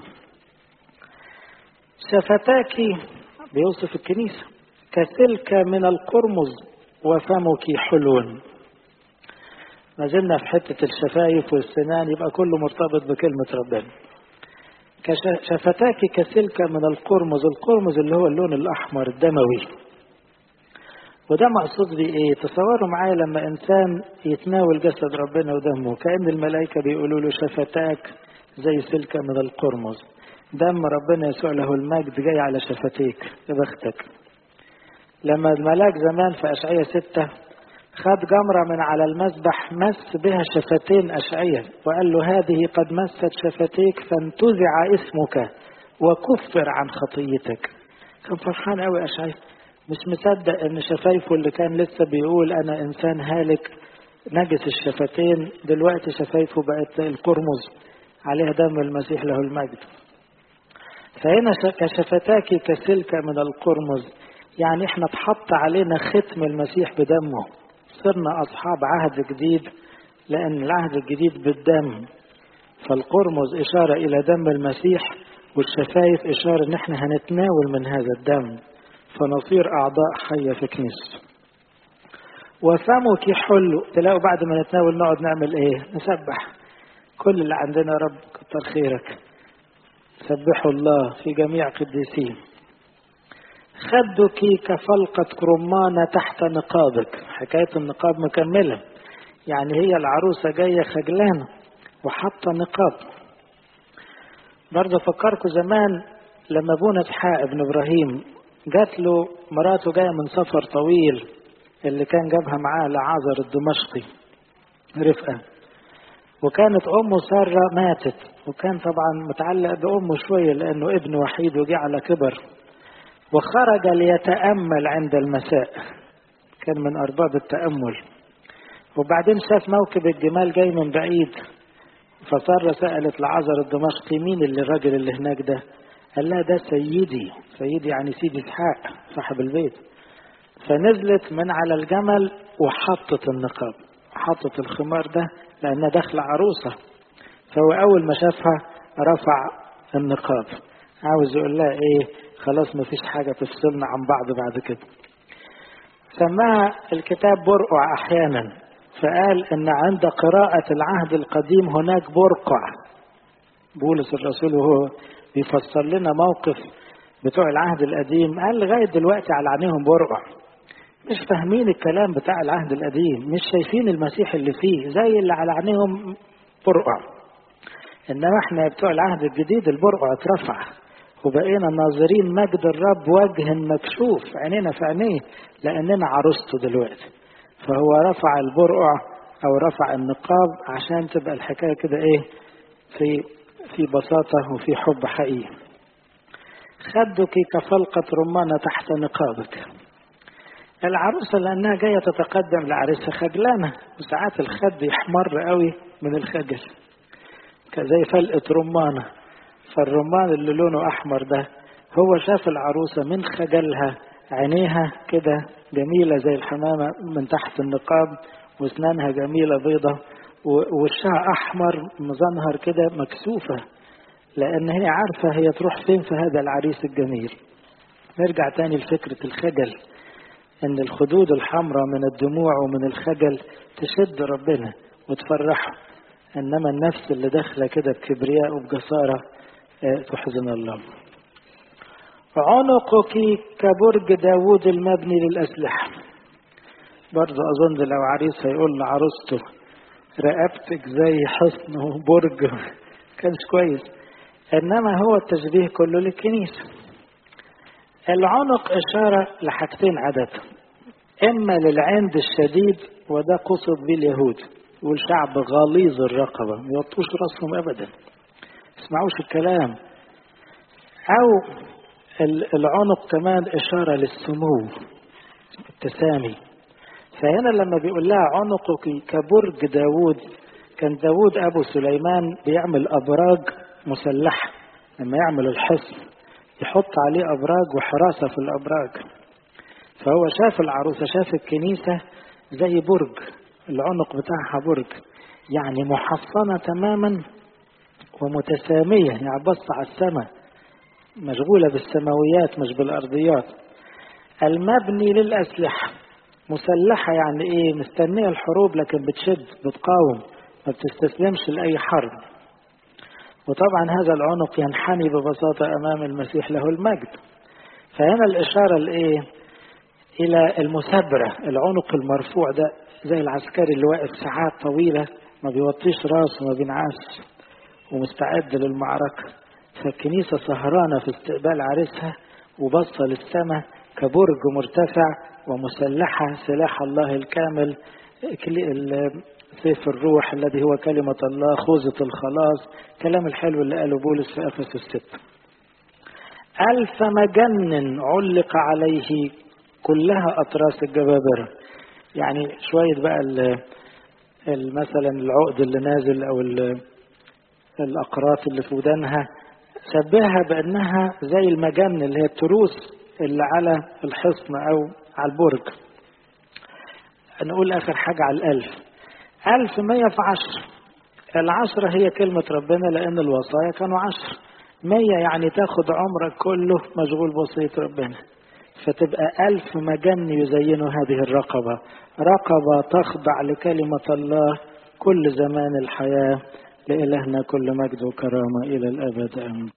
شفتاك بيوصف الكنيسة كسلك من القرمز وفمك حلو ما زلنا في حتة الشفايف والسنان يبقى كله مرتبط بكلمة ربنا شفتاك كسلك من القرمز القرمز اللي هو اللون الأحمر الدموي وده مقصود بيه ايه تصوروا معايا لما انسان يتناول جسد ربنا ودمه كأن الملائكة بيقولوا له شفتاك زي سلكة من القرمز دم ربنا يسوع له المجد جاي على شفتيك يا بختك لما الملاك زمان في أشعية ستة خد جمرة من على المسبح مس بها شفتين أشعية وقال له هذه قد مست شفتيك فانتزع اسمك وكفر عن خطيتك كان فرحان قوي أشعية مش مصدق ان شفايفه اللي كان لسه بيقول انا انسان هالك نجس الشفتين دلوقتي شفايفه بقت القرمز عليها دم المسيح له المجد فهنا كشفتاك كسلك من القرمز يعني احنا اتحط علينا ختم المسيح بدمه صرنا اصحاب عهد جديد لان العهد الجديد بالدم فالقرمز اشاره الى دم المسيح والشفايف اشاره ان احنا هنتناول من هذا الدم فنصير اعضاء حيه في كنيسه وفمك حلو تلاقوا بعد ما نتناول نقعد نعمل ايه نسبح كل اللي عندنا رب كتر خيرك سبحوا الله في جميع قديسين خدك كفلقة كرمانة تحت نقابك حكاية النقاب مكملة يعني هي العروسة جاية خجلانة وحاطة نقاب برضه فكركم زمان لما ابونا اسحاق ابن ابراهيم جات له مراته جايه من سفر طويل اللي كان جابها معاه لعازر الدمشقي رفقه وكانت امه ساره ماتت وكان طبعا متعلق بامه شويه لانه ابن وحيد وجه على كبر وخرج ليتامل عند المساء كان من ارباب التامل وبعدين شاف موكب الجمال جاي من بعيد فساره سالت لعازر الدمشقي مين اللي الراجل اللي هناك ده قال لها ده سيدي سيدي يعني سيدي اسحاق صاحب البيت فنزلت من على الجمل وحطت النقاب حطت الخمار ده لانها داخله عروسه فهو اول ما شافها رفع النقاب عاوز يقول لها ايه خلاص مفيش حاجه تفصلنا عن بعض بعد كده سماها الكتاب برقع احيانا فقال ان عند قراءه العهد القديم هناك برقع بولس الرسول وهو بيفسر لنا موقف بتوع العهد القديم قال لغاية دلوقتي على عينيهم برقع مش فاهمين الكلام بتاع العهد القديم مش شايفين المسيح اللي فيه زي اللي على عينيهم برقع انما احنا بتوع العهد الجديد البرقع اترفع وبقينا ناظرين مجد الرب وجه مكشوف عينينا في عينيه لاننا عروسته دلوقتي فهو رفع البرقع او رفع النقاب عشان تبقى الحكايه كده ايه في في بساطه وفي حب حقيقي خدك كفلقة رمانة تحت نقابك العروسة لأنها جاية تتقدم لعريسها خجلانة وساعات الخد يحمر قوي من الخجل زي فلقة رمانة فالرمان اللي لونه أحمر ده هو شاف العروسة من خجلها عينيها كده جميلة زي الحمامة من تحت النقاب واسنانها جميلة بيضة ووشها أحمر مزنهر كده مكسوفة لأن هي عارفة هي تروح فين في هذا العريس الجميل نرجع تاني لفكرة الخجل ان الخدود الحمراء من الدموع ومن الخجل تشد ربنا وتفرحه انما النفس اللي داخله كده بكبرياء وبجساره تحزن الله عنقك كبرج داوود المبني للأسلحة برضه أظن لو عريس هيقول لعروسته رقبتك زي حصن وبرج كانش كويس إنما هو التشبيه كله للكنيسة العنق إشارة لحاجتين عادة إما للعند الشديد وده قصد به اليهود والشعب غليظ الرقبة ما يوطوش راسهم أبدا اسمعوش الكلام أو العنق كمان إشارة للسمو التسامي فهنا لما بيقول لها عنقك كبرج داود كان داود أبو سليمان بيعمل أبراج مسلحة لما يعمل الحصن يحط عليه أبراج وحراسة في الأبراج فهو شاف العروسة شاف الكنيسة زي برج العنق بتاعها برج يعني محصنة تماما ومتسامية يعني بص على السماء مشغولة بالسماويات مش بالأرضيات المبني للأسلحة مسلحة يعني إيه مستنية الحروب لكن بتشد بتقاوم ما بتستسلمش لأي حرب وطبعا هذا العنق ينحني ببساطة أمام المسيح له المجد فهنا الإشارة لإيه إلى المثابرة العنق المرفوع ده زي العسكري اللي واقف ساعات طويلة ما بيوطيش راسه ما بينعسش ومستعد للمعركة فالكنيسة سهرانة في استقبال عريسها وبصة للسماء كبرج مرتفع ومسلحة سلاح الله الكامل سيف الروح الذي هو كلمة الله خوذة الخلاص كلام الحلو اللي قاله بولس في أفس الست ألف مجن علق عليه كلها أطراس الجبابرة يعني شوية بقى مثلا العقد اللي نازل أو الأقراط اللي في ودانها شبهها بأنها زي المجن اللي هي التروس اللي على الحصن أو على البرج نقول آخر حاجة على الألف ألف مية في عشر العشرة هي كلمة ربنا لأن الوصايا كانوا عشر مية يعني تاخد عمرك كله مشغول بوصية ربنا فتبقى ألف مجن يزينوا هذه الرقبة رقبة تخضع لكلمة الله كل زمان الحياة لإلهنا كل مجد وكرامة إلى الأبد أمين